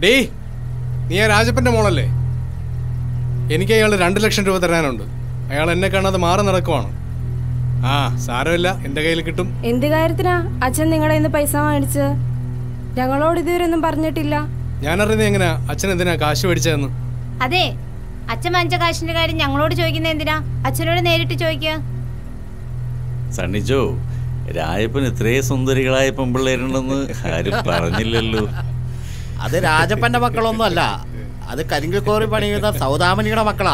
Day നീ ആ രാജപ്പന്റെ മോളല്ലേ എനിക്ക് അയാൾ രണ്ട് ലക്ഷം രൂപ തരാനുണ്ട് അയാൾ എന്നെ കാണാതെ മാറി നടക്കുവാണ് ആ സാരമില്ല എൻ്റെ കയ്യിൽ കിട്ടും എന്ത് കാര്യത്തിനാ അച്ഛൻ നിങ്ങളെ ഇന്ന് പൈസ മേടിച്ചത് ഞങ്ങളോട് ഇതുവരെ ഒന്നും പറഞ്ഞിട്ടില്ല ഞാനറിയുന്നത് എങ്ങനെയാ അച്ഛൻ എന്തിനാ കാശ് മേടിച്ചതെന്ന് അതെ അച്ഛൻ വാങ്ങിച്ച കാശിന്റെ കാര്യം ഞങ്ങളോട് ചോദിക്കുന്നത് എന്തിനാ അച്ഛനോട് നേരിട്ട് ചോദിക്കുക സണ്ണിച്ചോ രായപ്പൻ ഇത്രയും സുന്ദരികളായ പെമ്പിള്ളേരുണ്ടെന്ന് ആരും പറഞ്ഞില്ലല്ലോ അത് രാജപ്പന്റെ മക്കളൊന്നും അല്ല അത് കരിങ്കിക്കോറി പണിയുന്ന സൗദാമനിയുടെ മക്കളാ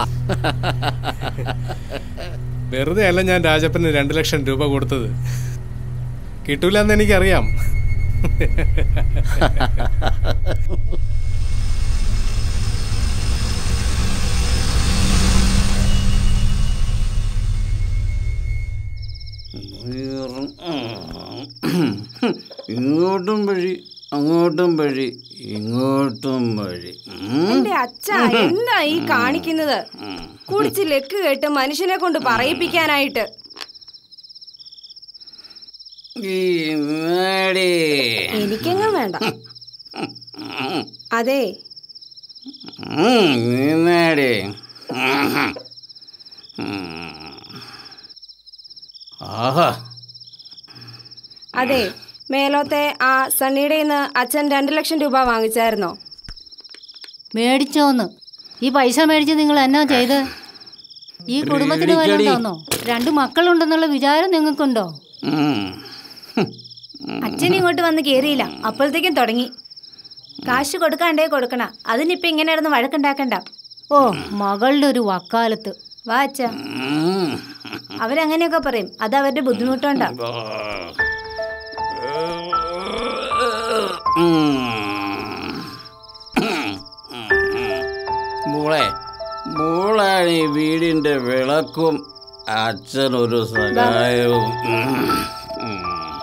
വെറുതെ അല്ല ഞാൻ രാജപ്പന് രണ്ട് ലക്ഷം രൂപ കൊടുത്തത് കിട്ടൂല എന്ന് എനിക്കറിയാം ഇങ്ങോട്ടും വഴി അങ്ങോട്ടും വഴി ഇങ്ങോട്ടും വഴി ഉം. എന്റെ അച്ഛ എന്താ ഈ കാണിക്കുന്നത് കുടിച്ച് ലെക്ക് കേട്ട് മനുഷ്യനെ കൊണ്ട് പറയിപ്പിക്കാനായിട്ട് ഈ മേടി. എനിക്കെങ്ങും വേണ്ട അതെ ഉം, നീ മേടി. ഉം. ആഹാ അതെ മേലോത്തെ ആ സണ്ണിയുടെ നിന്ന് അച്ഛൻ രണ്ട് ലക്ഷം രൂപ വാങ്ങിച്ചായിരുന്നോ മേടിച്ചോന്ന് ഈ പൈസ മേടിച്ച് നിങ്ങൾ എന്നാ ചെയ്ത് ഈ കുടുംബത്തിന് വല്ലതും തന്നോ രണ്ട് മക്കളുണ്ടെന്നുള്ള വിചാരം നിങ്ങൾക്കുണ്ടോ ഉം. അച്ഛൻ ഇങ്ങോട്ട് വന്ന് കേറിയില്ല അപ്പോഴത്തേക്കും തുടങ്ങി കാശ് കൊടുക്കാണ്ടേ കൊടുക്കണ അതിനിപ്പോ ഇങ്ങനെ ഇടന്ന് വഴക്കുണ്ടാക്കണ്ട ഓ മകളുടെ ഒരു വക്കാലത്ത് വാ അച്ഛ ഉം. അവരങ്ങനെയൊക്കെ പറയും അത് അവരുടെ ബുദ്ധിമുട്ടുണ്ടാ മോളെ മോളാണ് ഈ വീടിന്റെ വിളക്കും അച്ഛനൊരു സഹായവും ഉം. ഉം.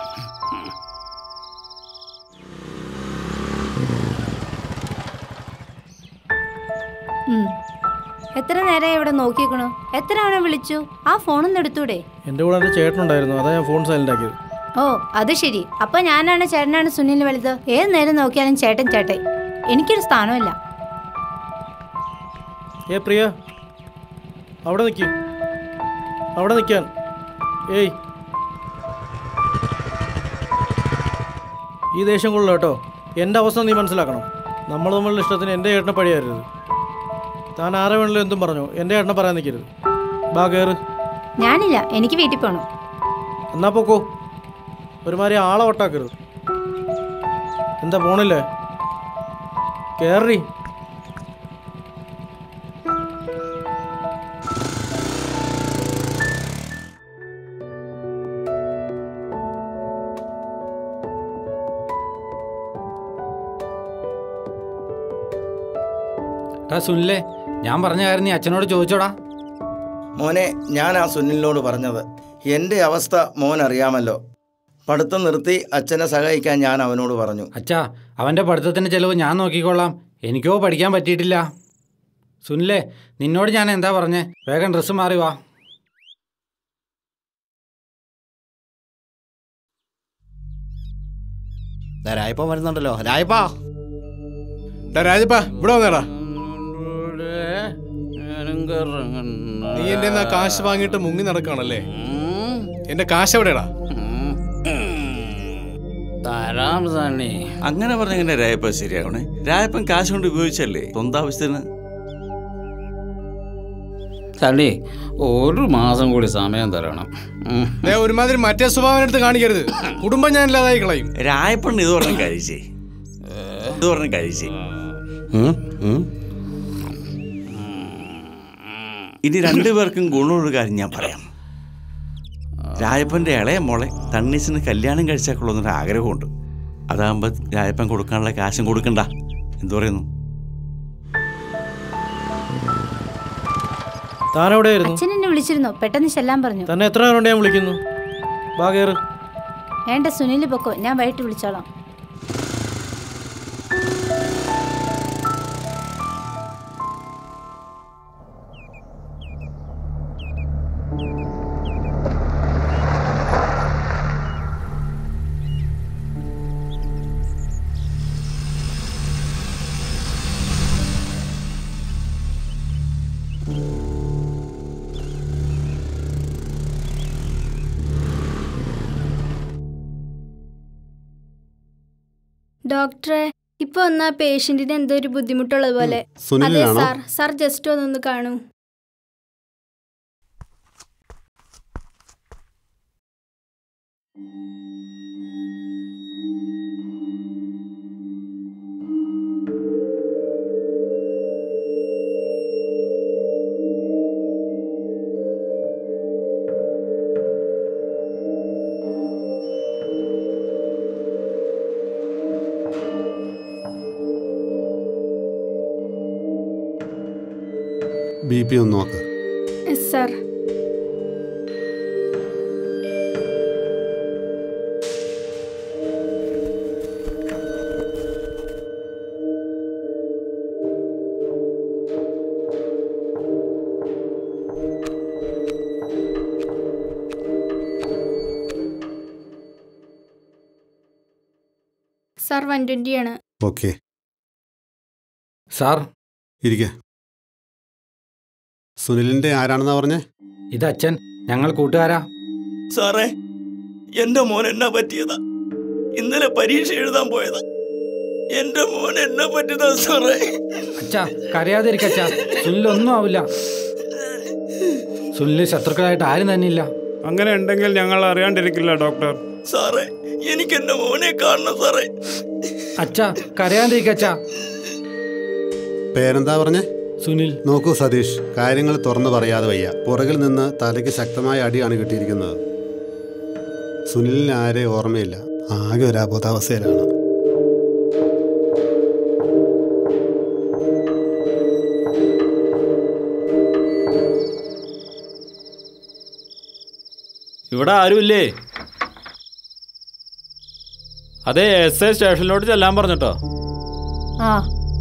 ഉം. എത്ര നേരം ഇവിടെ നോക്കിക്കണു എത്ര തവണ വിളിച്ചു ആ ഫോണൊന്നും എടുത്തൂടെ എൻ്റെ കൂടെ എൻ്റെ ചേട്ടനുണ്ടായിരുന്നു അതാ ഞാൻ ഫോൺ സൈലന്റ് ആക്കിയത് ഓ അത് ശരി അപ്പൊ ഞാനാണ് ചേട്ടനാണ് സുനിൽ വലുത് ഏത് നേരം നോക്കിയാലും ചേട്ടൻ ചേട്ടൻ എനിക്കൊരു സ്ഥാനമില്ല ഏ പ്രിയ അവിടെ നിൽക്കി അവിടെ നിൽക്കാൻ ഏയ് ഈ ദേഷ്യം കൊള്ളു കേട്ടോ എൻ്റെ അവസ്ഥ നീ മനസ്സിലാക്കണം നമ്മൾ തമ്മിലുള്ള ഇഷ്ടത്തിന് എൻ്റെ ചേട്ടനെ പഴിയായിരുന്നത് താൻ ആരെ വേണമെങ്കിലും എന്തും പറഞ്ഞു എൻ്റെ ചേട്ടനെ പറയാൻ നിൽക്കരുത് ബാ കയറ് ഞാനില്ല എനിക്ക് വീട്ടിൽ പോകണം എന്നാ പൊക്കോ ഒരുമാതിരി ആളെ ഒട്ടാക്കരുത് എന്താ പോണില്ലേ കേറി ടാ സുനിലേ ഞാൻ പറഞ്ഞ കാര്യം നീ അച്ഛനോട് ചോദിച്ചോടാ മോനെ ഞാൻ ആ സുനിലിനോട് പറഞ്ഞത് എൻ്റെ അവസ്ഥ മോൻ അറിയാമല്ലോ പഠിത്തം നിർത്തി അച്ഛനെ സഹായിക്കാൻ ഞാൻ അവനോട് പറഞ്ഞു അച്ഛാ അവൻ്റെ പഠിത്തത്തിൻ്റെ ചിലവ് ഞാൻ നോക്കിക്കൊള്ളാം എനിക്കോ പഠിക്കാൻ പറ്റിയിട്ടില്ല സുനിലേ നിന്നോട് ഞാൻ എന്താ പറഞ്ഞേ വേഗം ഡ്രസ്സ് മാറി വാ ദാ രായപ്പ വരുന്നുണ്ടല്ലോ രായപ്പാ ഡാ രാജപ്പ ഇവിടെ വന്നേടാ നീ എന്റെ ആ കാശ് വാങ്ങിയിട്ട് മുങ്ങി നടക്കാണല്ലേ എന്റെ കാശ് എവിടെയാടാ തരാം സണ്ണി അങ്ങനെ പറഞ്ഞെങ്ങനെ രായപ്പൻ ശരിയാവണേ രായപ്പൻ കാശ് കൊണ്ട് ഉപയോഗിച്ചല്ലേ സ്വന്തം ആവശ്യത്തിന് സണ്ണി ഒരു മാസം കൂടി സമയം തരണം ഉം. ദേ, ഒരുമാതിരി മറ്റേ സ്വഭാവം എടുത്ത് കാണിക്കരുത് കുടുംബം ഞാൻ ഇല്ലാതായി കളയും രായപ്പൻ ഇത് പറഞ്ഞ കഴിച്ചേ ഇത് പറഞ്ഞ കഴിച്ചേ ഉം, ഉം. ഇനി രണ്ടുപേർക്കും ഗുണമുള്ള കാര്യം ഞാൻ പറയാം രായപ്പൻ്റെ ഇളയ മോളെ തണ്ണീസിന് കല്യാണം കഴിച്ചാൽ കൊള്ളുന്നൊരു ആഗ്രഹമുണ്ട് അതാകുമ്പോൾ രായപ്പൻ കൊടുക്കാനുള്ള കാശും കൊടുക്കണ്ട എന്തു പറയുന്നു താൻ എവിടെയായിരുന്നു അച്ഛൻ എന്നെ വിളിച്ചിരുന്നു പെട്ടെന്ന് ചെല്ലാൻ പറഞ്ഞു തന്നെ എത്ര നേരം കൊണ്ട് ഞാൻ വിളിക്കുന്നു ബാ കയറ് വേണ്ട സുനിൽ പൊക്കോ ഞാൻ വൈകിട്ട് വിളിച്ചോളാം ഡോക്ടറെ ഇപ്പൊ ഒന്ന് ആ പേഷ്യന്റിന് എന്തോ ഒരു ബുദ്ധിമുട്ടുള്ളത് പോലെ അതെ സുനിലിനാണോ സാർ സാർ ജസ്റ്റ് ഒന്നൊന്ന് കാണൂ ബി പി ഒന്ന് നോക്ക് yes sir sir one twenty ആണ് ഓക്കെ സാർ ഇരിക്കെ സുനിലിന്റെ ആരാണെന്നാ പറഞ്ഞേ ഇത് അച്ഛൻ ഞങ്ങൾ കൂട്ടുകാരാ സാറേ എന്റെ മോൻ എന്നാ പറ്റിയതാ ഇന്നലെ പരീക്ഷ എഴുതാൻ പോയതാ എന്റെ മോൻ എന്നാ പറ്റിയതാ സാറേ അച്ഛാ കരയാതിരിക്ക അച്ഛാ സുനിൽ ഒന്നും ആവില്ല സുനിൽ ശത്രുക്കളായിട്ട് ആരും തന്നെ ഇല്ല അങ്ങനെ ഉണ്ടെങ്കിൽ ഞങ്ങൾ അറിയാണ്ടിരിക്കില്ല ഡോക്ടർ സാറേ എനിക്ക് എന്റെ മോനെ കാണണം സാറേ അച്ഛാ കരയാതിരിക്ക അച്ഛാ പേരെന്താ പറഞ്ഞേ സുനിൽ നോക്കൂ സതീഷ് കാര്യങ്ങൾ തുറന്നു പറയാതെ വയ്യ പുറകിൽ നിന്ന് തലയ്ക്ക് ശക്തമായ അടിയാണ് കിട്ടിയിരിക്കുന്നത് സുനിലിന് ആരെ ഓർമ്മയില്ല ആകെ ഒരു അബോധാവസ്ഥയിലാണ് ഇവിടെ ആരുമില്ലേ അതെ എസ് ഐ സ്റ്റേഷനിലോട്ട് ചെല്ലാൻ പറഞ്ഞിട്ടോ ആ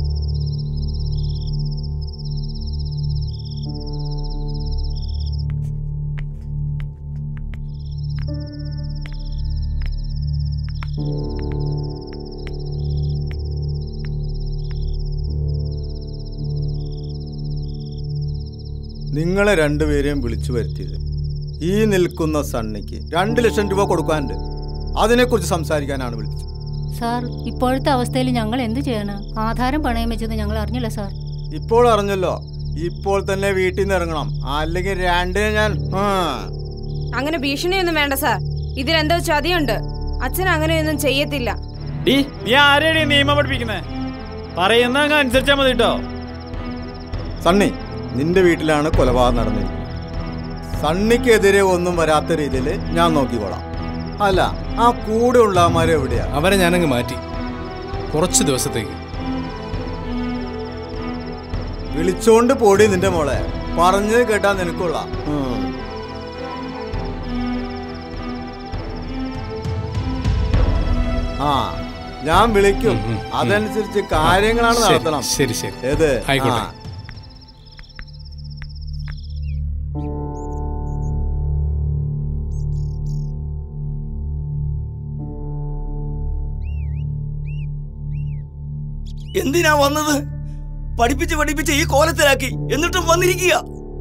നിങ്ങളെ രണ്ടുപേരെയും വിളിച്ചു വരുത്തിയത് ഈ നിൽക്കുന്ന സണ്ണിക്ക് രണ്ട് ലക്ഷം രൂപ കൊടുക്കാനുണ്ട് അതിനെക്കുറിച്ച് സംസാരിക്കാനാണ് വിളിച്ചത് സാർ ഇപ്പോഴത്തെ അവസ്ഥയിൽ ഞങ്ങൾ എന്ത് ചെയ്യണം ആധാരം പണയം വെച്ചത് ഞങ്ങൾ അറിഞ്ഞില്ല സാർ ഇപ്പോൾ അറിഞ്ഞല്ലോ ഇപ്പോൾ തന്നെ വീട്ടിൽ നിന്ന് ഇറങ്ങണം അല്ലെങ്കിൽ രണ്ടിനെ ഞാൻ ആ. അങ്ങനെ ഭീഷണിയൊന്നും വേണ്ട സാർ ഇതിലെന്തോ ചതിയുണ്ട് അച്ഛൻ അങ്ങനെയൊന്നും ചെയ്യത്തില്ല ഡീ നീ ആരെയാണ് ഈ നിയമം പഠിപ്പിക്കുന്നത് പറയുന്ന അങ്ങ് അനുസരിച്ചാ മതി കേട്ടോ സണ്ണി നിന്റെ വീട്ടിലാണ് കൊലപാതകം നടന്നിരിക്കുന്നത് സണ്ണിക്കെതിരെ ഒന്നും വരാത്ത രീതിയിൽ ഞാൻ നോക്കിക്കോളാം അല്ല ആ കൂടെ ഉള്ളമാരെ എവിടെയാ അവരെ ഞാനങ്ങ് മാറ്റി കുറച്ച് ദിവസത്തേക്ക് വിളിച്ചോണ്ട് പോടി നിന്റെ മോളെ പറഞ്ഞത് കേട്ടാ നിനക്കൊള്ളാം ഉം. ആ ഞാൻ വിളിക്കും അതനുസരിച്ച് കാര്യങ്ങളാണ് ശരി, നടത്തണം ശരി, ശരി. ഏത് ആയിക്കോട്ടെ. ആ. എന്തിനാ വന്നത് പഠിപ്പിച്ച് പഠിപ്പിച്ച് ഈ കോലത്തിലാക്കി എന്നിട്ടും വന്നിരിക്കുക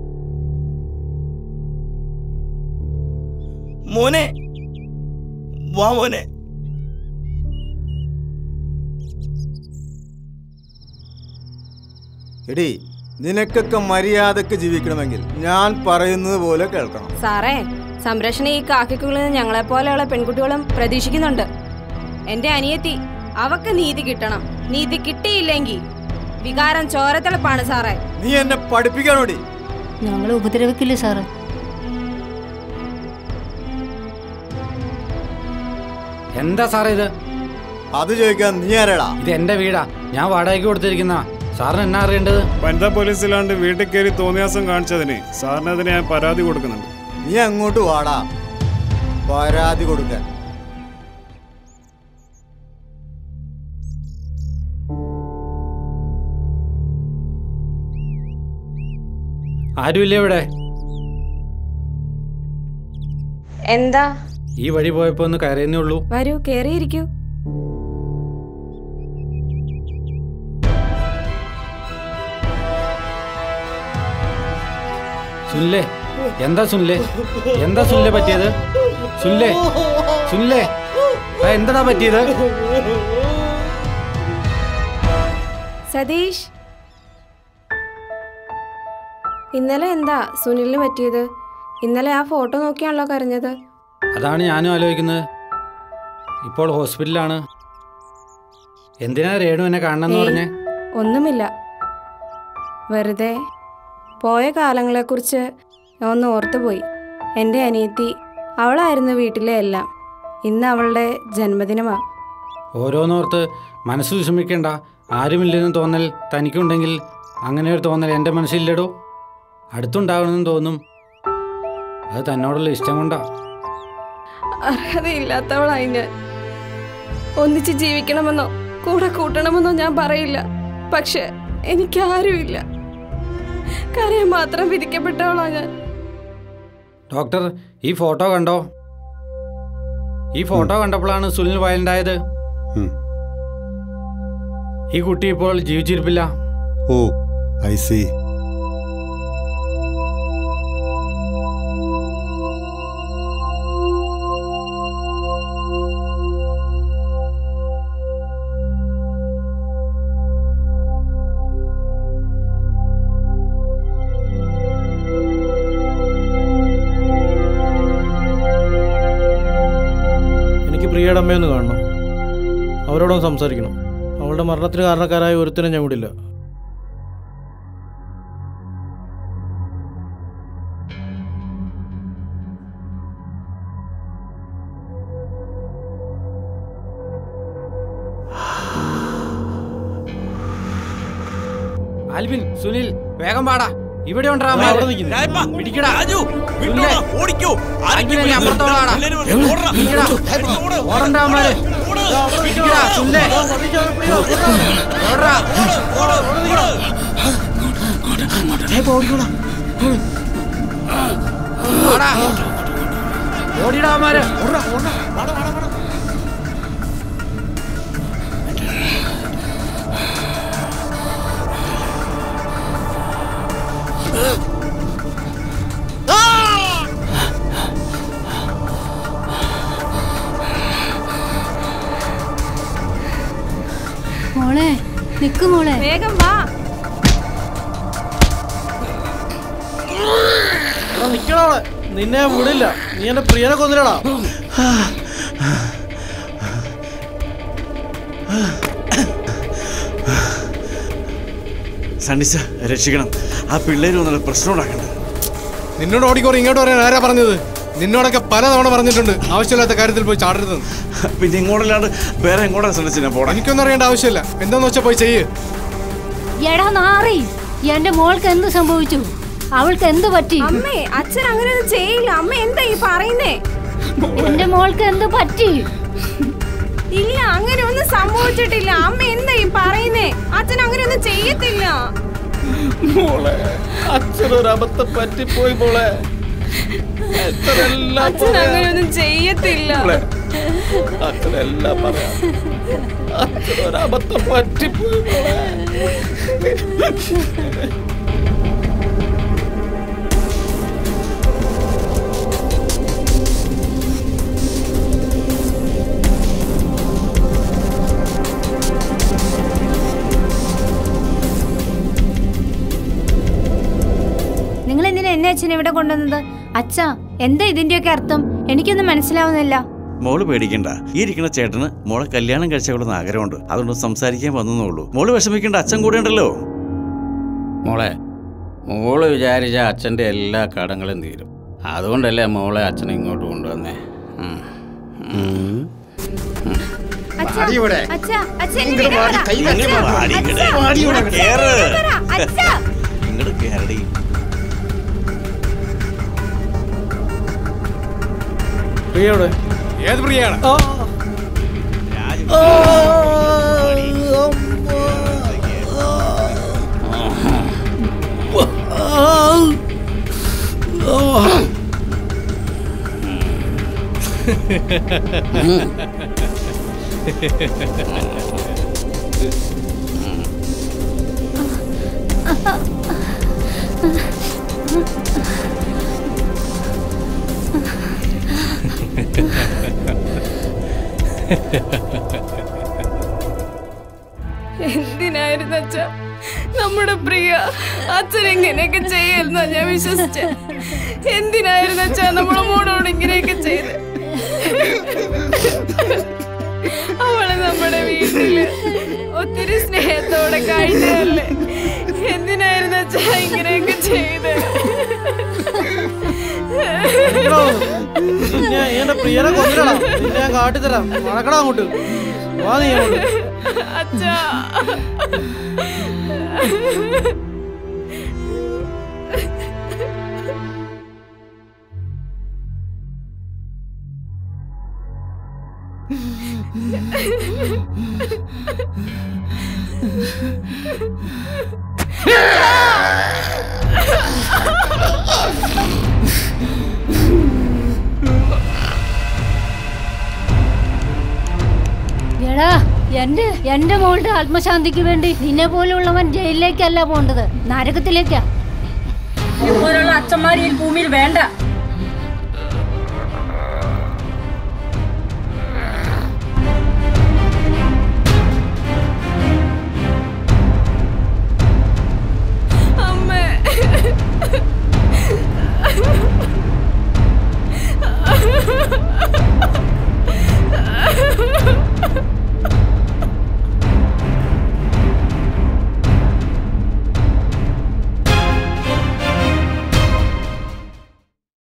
മോനെ വാ മോനെ എടി നിനക്കൊക്കെ മര്യാദക്ക് ജീവിക്കണമെങ്കിൽ ഞാൻ പറയുന്നത് പോലെ കേൾക്കണം സാറേ സംരക്ഷണം ഈ കാക്കിക്കുള്ളിൽ നിന്ന് ഞങ്ങളെ പോലെയുള്ള പെൺകുട്ടികളും പ്രതീക്ഷിക്കുന്നുണ്ട് എന്റെ അനിയത്തി അവക്ക് നീതി കിട്ടണം നീതി കിട്ടിയില്ലെങ്കിൽ വികാരം ചോരത്തിളപ്പാണ് സാറേ നീ എന്നെ പഠിപ്പിക്കാനോടി ഞങ്ങൾ ഉപദ്രവിക്കില്ല സാറ് എന്താ സാറേ ഇത് അത് ചോദിക്കാൻ നീ ആരാടാ ഇത് എന്റെ വീടാ ഞാൻ വാടകയ്ക്ക് കൊടുത്തിരിക്കുന്ന സാറിന് എന്നാ അറിയേണ്ടത് വനിതാ പോലീസിലാണ്ട് വീട്ടിൽ കയറി തോന്നിയാസം കാണിച്ചതിന് സാറിനെതിരെ ഞാൻ പരാതി കൊടുക്കുന്നുണ്ട് നീ അങ്ങോട്ട് വാടാ പരാതി കൊടുക്കാൻ ആരുമില്ല ഇവിടെ എന്താ ഈ വഴി പോയപ്പോ ഒന്ന് കയറിയെന്നേ ഉള്ളൂ വരൂ കേറിയിരിക്കൂ സുനിലേ എന്താ സുനിലേ എന്താ സുനിലെ പറ്റിയത് സുനിലേ സുനിലേ ആ, എന്താടാ പറ്റിയത് സതീഷ് ഇന്നലെ എന്താ സുനിലിന് പറ്റിയത് ഇന്നലെ ആ ഫോട്ടോ നോക്കിയാണല്ലോ കരഞ്ഞത് അതാണ് ഞാനും ആലോചിക്കുന്നത് ഇപ്പോൾ ഹോസ്പിറ്റലിലാണ് എന്തിനാ രേണു എന്നെ കാണണമെന്ന് ഏയ്, പറഞ്ഞേ ഒന്നുമില്ല വെറുതെ പോയ കാലങ്ങളെക്കുറിച്ച് ഞാൻ ഒന്ന് ഓർത്തുപോയി എൻ്റെ അനിയത്തി അവളായിരുന്നു വീട്ടിലെ എല്ലാം ഇന്ന് അവളുടെ ജന്മദിനമാണ് ഓരോന്നോർത്ത് മനസ്സ് വിഷമിക്കേണ്ട ആരുമില്ലെന്ന് തോന്നൽ തനിക്കുണ്ടെങ്കിൽ അങ്ങനെ ഒരു തോന്നൽ എൻ്റെ മനസ്സിലില്ലടോ അടുത്തുണ്ടാകണമെന്ന് തോന്നും അത് തന്നോടുള്ള ഇഷ്ടം കൊണ്ടാ അർഹതയില്ലാത്തവളായി ഞാൻ ഒന്നിച്ച് ജീവിക്കണമെന്നോ കൂടെ കൂട്ടണമെന്നോ ഞാൻ പറയില്ല പക്ഷെ എനിക്കാരുമില്ല കരയാൻ മാത്രം വിധിക്കപ്പെട്ടവളാ ഞാൻ ഡോക്ടർ ഈ ഫോട്ടോ കണ്ടോ ഈ ഫോട്ടോ കണ്ടപ്പോഴാണ് സുനിൽ വയലൻ്റായത് ഉം. ഈ കുട്ടി ഇപ്പോൾ ജീവിച്ചിരിപ്പില്ല ഓ ഐ സി എനിക്ക് പ്രിയയുടെ അമ്മയൊന്ന് കാണണം അവരോടൊന്ന് സംസാരിക്കണം അവളുടെ മരണത്തിന് കാരണക്കാരായ ഒരുത്തിനും ഞാൻ വിടില്ല ആൽവിൻ സുനിൽ വേഗം പാടാ ഇവിടെ ഉണ്ടാ ഞാൻ അവിടെ നിൽക്കുന്നു. പിടിക്കടാ വിട്ടോടാ, ഓടിക്കോ. ആരെങ്കിലും ആൽവിനെ വരുന്നു. അപ്പുറത്തോടാ എല്ലാവരും വരുന്നു. ഓടടാ. പിടിക്കടാ ഓടണ്ടാ അവന്മാര് പിടിക്കടാ സുനിലേ ഓടടാ ഓടാ ഓടിടാ അവന്മാര് മോളെ നിക്ക് മോളെ വേഗം വാ എടാ നിക്കണോളെ നിന്നെ ഞാൻ വിടില്ല നീ എന്റെ പ്രിയനെ കൊന്നില്ലടാ സണ്ണിച്ച രക്ഷിക്കണം ആ പിള്ളേര് വന്നുള്ള പ്രശ്നം ഉണ്ടാക്കണ്ട നിന്നോട് ഓടിക്കോറി ഇങ്ങോട്ട് പറയാൻ ആരാ പറഞ്ഞത് നിന്നോടൊക്കെ പലതവണ പറഞ്ഞിട്ടുണ്ട് ആവശ്യമില്ലാത്ത കാര്യത്തിൽ പോയി ചാടരുതെന്ന് പിന്നെ ഇങ്ങോട്ടല്ലാണ്ട് വേറെ എങ്ങോട്ടാ സണ്ണിച്ചിനെ പോടാ എനിക്കൊന്നും അറിയേണ്ട ആവശ്യമില്ല എന്താന്ന് വെച്ചാൽ പോയി ചെയ്യ് എടാ നാറി എന്റെ മോൾക്ക് എന്ത് സംഭവിച്ചു അവൾക്ക് എന്ത് പറ്റി അമ്മേ അച്ഛൻ അങ്ങനെയൊന്നും ചെയ്യില്ല അമ്മ എന്താ ഈ പറയുന്നേ എന്റെ മോൾക്ക് എന്ത് പറ്റി ഇല്ല അങ്ങനെ ഒന്നും സംഭവിച്ചിട്ടില്ല അമ്മ എന്താ ഈ പറയുന്നേ അച്ഛൻ അങ്ങനെയൊന്നും ചെയ്യത്തില്ല മോളെ അച്ഛനൊരു അബദ്ധം പറ്റിപ്പോയി മോളെ എത്രയെല്ലാം അച്ഛൻ അങ്ങനെയൊന്നും ചെയ്യത്തില്ല അച്ഛനെല്ലാം പറയാം അച്ഛനൊരു അബദ്ധം പറ്റിപ്പോയി മോളെ നിങ്ങൾ എന്തിനാ എന്നെ അച്ഛൻ ഇവിടെ കൊണ്ടുവന്നത് അച്ഛാ എന്താ ഇതിന്റെയൊക്കെ അർത്ഥം എനിക്കൊന്നും മനസ്സിലാവുന്നില്ല മോള് പേടിക്കണ്ട ഈ ഇരിക്കുന്ന ചേട്ടന് മോളെ കല്യാണം കഴിച്ചവളെന്ന് ആഗ്രഹമുണ്ട് അതുകൊണ്ട് സംസാരിക്കാൻ വന്നേ ഉള്ളൂ മോള് വിഷമിക്കേണ്ട അച്ഛൻ കൂടെ ഉണ്ടല്ലോ മോളെ മോള് വിചാരിച്ച അച്ഛൻ്റെ എല്ലാ കടങ്ങളും തീരും അതുകൊണ്ടല്ലേ മോളെ അച്ഛനെ ഇങ്ങോട്ട് കൊണ്ടുവന്നേ ഉം. ഉം. അച്ഛാ, ഇവിടെ. അച്ഛാ, അച്ഛാ, എന്നെ ഇങ്ങട് വാടി, വിടടാ. കൈ അച്ഛാ, വെച്ച് വാടി ഇങ്ങട്. അച്ഛാ, വാടി ഇവിടെ. അച്ഛാ, കേറ്. വിടടാ. അച്ഛാ. ഇങ്ങോട്ട് കേരടി പ്രിയയുടെ ഏത് പ്രിയാണ് എന്തിനായിരുന്നു അച്ഛ നമ്മുടെ പ്രിയ അച്ഛൻ ഇങ്ങനെയൊക്കെ ചെയ്യുന്ന ഞാൻ വിശ്വസിച്ച എന്തിനായിരുന്നു അച്ഛ നമ്മളെ മോളോട് ഇങ്ങനെയൊക്കെ ചെയ്ത് അവള് നമ്മുടെ വീട്ടില് ഒത്തിരി സ്നേഹത്തോടെ കഴിഞ്ഞല്ലേ എന്തിനായിരുന്നു അച്ഛ ഇങ്ങനെയൊക്കെ ചെയ്ത് നിന്നെ എന്റെ പ്രിയനെ കൊന്നില്ലടാ നിന്നെ ഞാൻ കാട്ടിത്തരാം നടക്കടാ അങ്ങോട്ട് വാ നീ അങ്ങോട്ട് അച്ഛാ എടാ എന്റെ എന്റെ മോളുടെ ആത്മശാന്തിക്ക് വേണ്ടി നിന്നെ പോലുള്ളവൻ ജയിലിലേക്കല്ല പോണ്ടത് നരകത്തിലേക്കാ ഇതുപോലുള്ള അച്ഛന്മാർ ഈ ഭൂമിയിൽ വേണ്ട